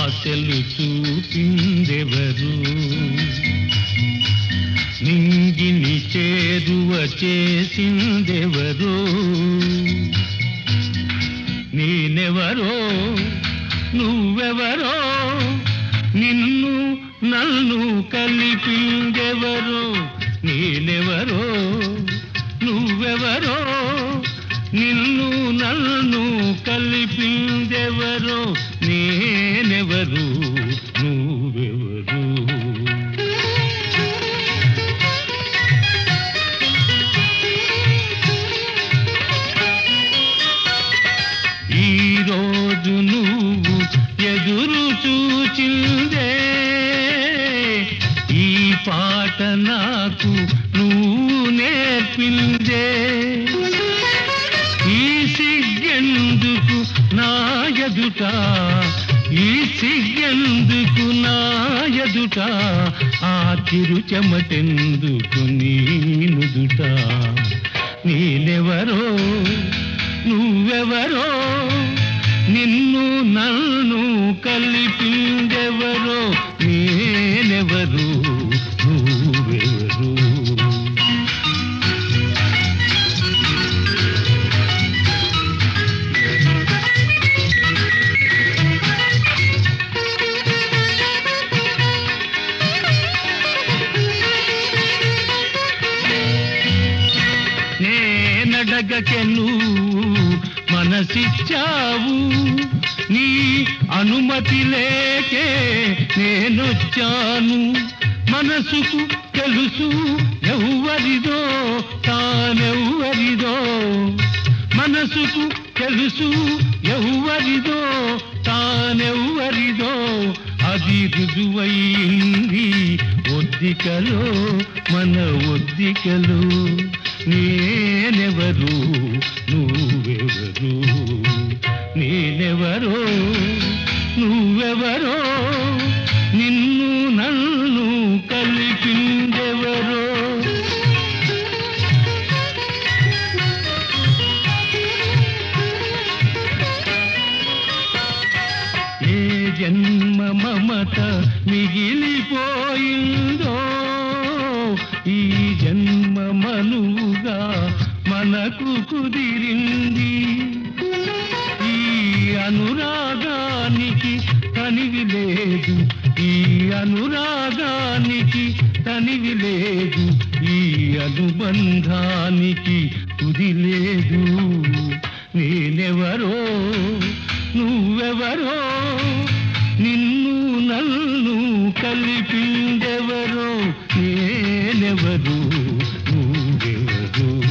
ఆశలు చూపిందెవరు నింగిని చేరువ చేసిందెవరో నేనెవరో నువ్వెవరో నిన్ను నన్ను కలిపిందెవరో నేనెవరో నువ్వెవరో నిన్ను నన్ను కలిపిందెవరో నేనెవరు నువ్వెవరు ఈ రోజు నువ్వు ఎదురు చూచిందే ఈ పాట నాకు నువ్వు నేర్పిందే ఈ సిగ్గెందుకు నా ఎదుట ఈ సిగ్గెందుకు నా ఎదుట ఆ చిరు చెమటెందుకు నీ నుదుట నేనెవరో నువ్వెవరో నిన్ను నన్ను కలిపిందెవరో నేనెవరు నువ్వెవరు నేనడగకె నువ్వు మనసిచ్చావు నీ అనుమతి లేకే నేనొచ్చాను మనసుకు తెలుసు ఎవ్వరిదో తానెవ్వరిదో మనసుకు తెలుసు ఎవ్వరిదో తానెవ్వరిదో అది రుజువైంది ఒద్దికలో మన ఒద్దికలో నేనెవరు నువ్వెవరు నేనెవరో నువ్వెవరో నిన్ను నన్ను కలిపిందెవరో ఏ జన్మ మమత మిగిలిపోయిందో ఈ జన్మ మనుగా మనకు కుదిరింది ఈ అనురాగానికి తనివి లేదు ఈ అనురాగానికి తనివి లేదు ఈ అనుబంధానికి తుది లేదు నేనెవరో నువ్వెవరో నిన్ను నన్ను కలిపిందెవరో నేనెవరు నువ్వెవరు